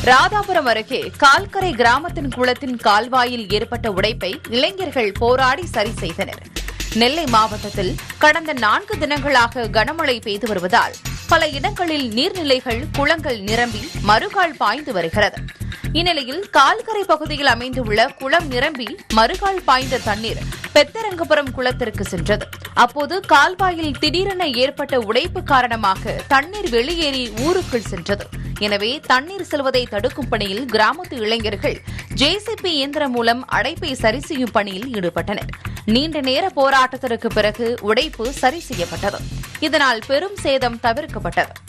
ராதாபுரம் அருகே கால்கரை கிராமத்தின் குளத்தின் கால்வாயில் ஏற்பட்ட உடைப்பை இளைஞர்கள் போராடி சரி செய்தனர் நெல்லை மாவட்டத்தில் கடந்த நான்கு தினங்களாக கனமழை பெய்து வருவதால் பல இடங்களில் நீர்நிலைகள் குளங்கள் நிரம்பி மறுகால் பாய்ந்து வருகிறது இந்நிலையில் கால்கரை பகுதியில் அமைந்துள்ள குளம் நிரம்பி மறுகால் பாய்ந்த தண்ணீர் பெத்தரங்கபுரம் குளத்திற்கு சென்றது அப்போது கால்வாயில் திடீரென ஏற்பட்ட உடைப்பு காரணமாக தண்ணீர் வெளியேறி ஊருக்குள் சென்றது எனவே தண்ணீர் செல்வதை தடுக்கும் பணியில் கிராமத்து இளைஞர்கள் ஜேசிபி இயந்திரம் மூலம் அடைப்பை சரி செய்யும் பணியில் ஈடுபட்டனர் நீண்ட நேர போராட்டத்திற்கு பிறகு உடைப்பு சரி செய்யப்பட்டது இதனால் பெரும் சேதம் தவிர்க்கப்பட்டது